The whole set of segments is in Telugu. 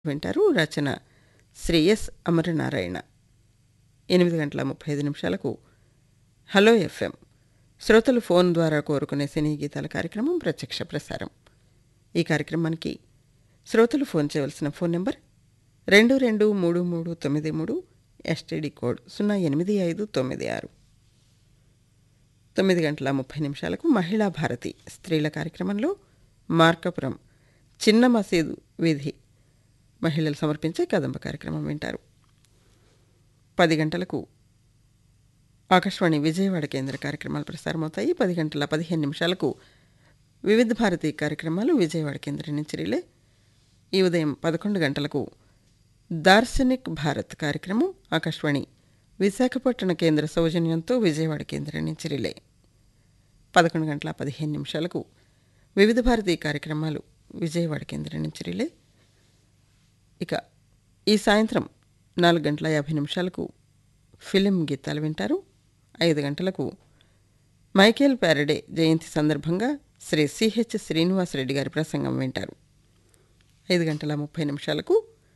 వింటారు రచన శ్రీ ఎస్ అమరనారాయణ ఎనిమిది గంటల ముప్పై ఐదు నిమిషాలకు హలో ఎఫ్ఎం శ్రోతలు ఫోన్ ద్వారా కోరుకునే సినీ గీతాల కార్యక్రమం ప్రత్యక్ష ప్రసారం ఈ కార్యక్రమానికి శ్రోతలు ఫోన్ చేయవలసిన ఫోన్ నెంబర్ రెండు రెండు మూడు మూడు తొమ్మిది మూడు ఎస్టీడీ కోడ్ సున్నా ఎనిమిది ఐదు తొమ్మిది ఆరు తొమ్మిది గంటల ముప్పై నిమిషాలకు మహిళా భారతి స్త్రీల కార్యక్రమంలో మార్కపురం చిన్న మసీదు వీధి మహిళలు సమర్పించే కదంబ కార్యక్రమం వింటారు పది గంటలకు ఆకాశవాణి విజయవాడ కేంద్ర కార్యక్రమాలు ప్రసారమవుతాయి పది గంటల పదిహేను నిమిషాలకు వివిధ భారతి కార్యక్రమాలు విజయవాడ కేంద్రం నుంచి రిలే ఈ ఉదయం పదకొండు గంటలకు దార్శనిక్ భారత్ కార్యక్రమం ఆకాశవాణి విశాఖపట్టణ కేంద్ర సౌజన్యంతో విజయవాడ కేంద్రం నుంచి రిలే పదకొండు గంటల పదిహేను నిమిషాలకు వివిధ భారతీ కార్యక్రమాలు విజయవాడ కేంద్రం నుంచి రిలే ఇక ఈ సాయంత్రం నాలుగు గంటల యాభై నిమిషాలకు ఫిలిం గీతాలు వింటారు ఐదు గంటలకు మైకేల్ ప్యారడే జయంతి సందర్భంగా శ్రీ సిహెచ్ శ్రీనివాసరెడ్డి గారి ప్రసంగం వింటారు ఐదు గంటల ముప్పై నిమిషాలకు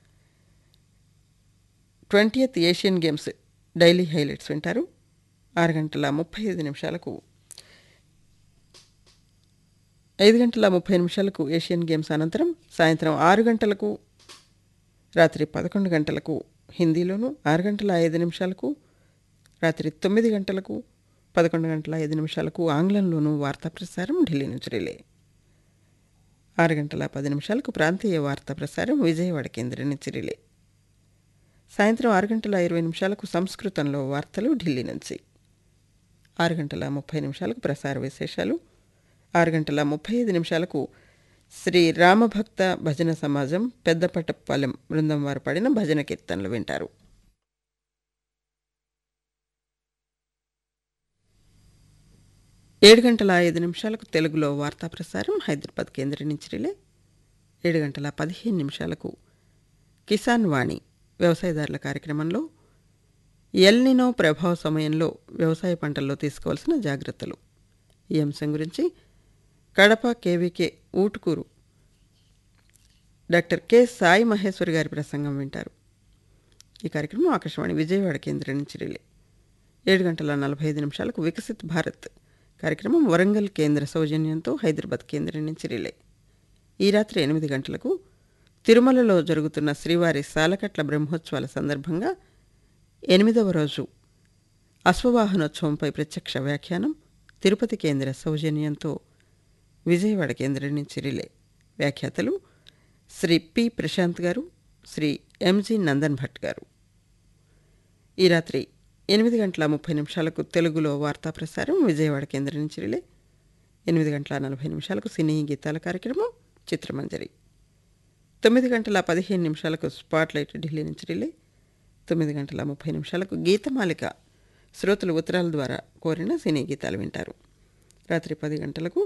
twentieth Asian games daily highlights వింటారు ఆరు గంటల ముప్పై ఐదు నిమిషాలకు ఐదు గంటల ముప్పై నిమిషాలకు ఏషియన్ గేమ్స్ అనంతరం సాయంత్రం ఆరు గంటలకు రాత్రి పదకొండు గంటలకు హిందీలోను ఆరు గంటల ఐదు నిమిషాలకు రాత్రి తొమ్మిది గంటలకు పదకొండు గంటల ఐదు నిమిషాలకు ఆంగ్లంలోనూ వార్తా ప్రసారం ఢిల్లీ నుంచి రిలే ఆరు గంటల పది నిమిషాలకు ప్రాంతీయ వార్తా ప్రసారం విజయవాడ కేంద్రం నుంచి రిలే సాయంత్రం ఆరు గంటల ఇరవై నిమిషాలకు సంస్కృతంలో వార్తలు ఢిల్లీ నుంచి ఆరు గంటల ముప్పై నిమిషాలకు ప్రసార విశేషాలు ఆరు గంటల ముప్పై ఐదు నిమిషాలకు శ్రీ రామభక్త భజన సమాజం పెద్దపట్టపాలెం బృందం వారు పాడిన భజన కీర్తనలు వింటారు ఏడు గంటల ఐదు నిమిషాలకు తెలుగులో వార్తా ప్రసారం హైదరాబాద్ కేంద్రం నుంచి రిలే ఏడు గంటల పదిహేను నిమిషాలకు కిసాన్ వాణి వ్యవసాయదారుల కార్యక్రమంలో ఎల్నినో ప్రభావ సమయంలో వ్యవసాయ పంటల్లో తీసుకోవాల్సిన జాగ్రత్తలు ఈ అంశం గురించి Kadapa KVK Utukuru doctor K Sai Maheswari గారి ప్రసంగం వింటారు ఈ కార్యక్రమం ఆకాశవాణి విజయవాడ కేంద్రం నుంచి రిలే ఏడు గంటల నలభై ఐదు నిమిషాలకు వికసిత్ భారత్ కార్యక్రమం వరంగల్ కేంద్ర సౌజన్యంతో హైదరాబాద్ కేంద్రం నుంచి రిలే ఈ రాత్రి ఎనిమిది గంటలకు తిరుమలలో జరుగుతున్న శ్రీవారి సాలకట్ల బ్రహ్మోత్సవాల సందర్భంగా ఎనిమిదవ రోజు అశ్వవాహనోత్సవంపై ప్రత్యక్ష వ్యాఖ్యానం తిరుపతి కేంద్ర సౌజన్యంతో విజయవాడ కేంద్రం నుంచి రిలే వ్యాఖ్యాతలు శ్రీ పి ప్రశాంత్ గారు శ్రీ ఎంజి నందన్ భట్ గారు ఈ రాత్రి ఎనిమిది గంటల ముప్పై నిమిషాలకు తెలుగులో వార్తా ప్రసారం విజయవాడ కేంద్రం నుంచి రిలే ఎనిమిది గంటల నలభై నిమిషాలకు సినీ గీతాల కార్యక్రమం చిత్రమంజరి తొమ్మిది గంటల పదిహేను నిమిషాలకు స్పాట్లైట్ ఢిల్లీ నుంచి రిలే తొమ్మిది గంటల ముప్పై నిమిషాలకు గీతమాలిక శ్రోతలు ఉత్తరాల ద్వారా కోరిన సినీ గీతాలు వింటారు రాత్రి పది గంటలకు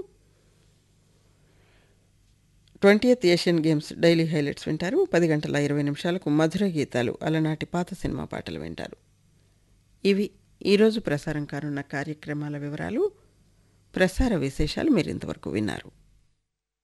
twentieth Asian games daily highlights వింటారు పది గంటల ఇరవై నిమిషాలకు మధుర గీతాలు అలనాటి పాత సినిమా పాటలు వింటారు ఇవి ఈరోజు ప్రసారం కానున్న కార్యక్రమాల వివరాలు ప్రసార విశేషాలు మీరు ఇంతవరకు విన్నారు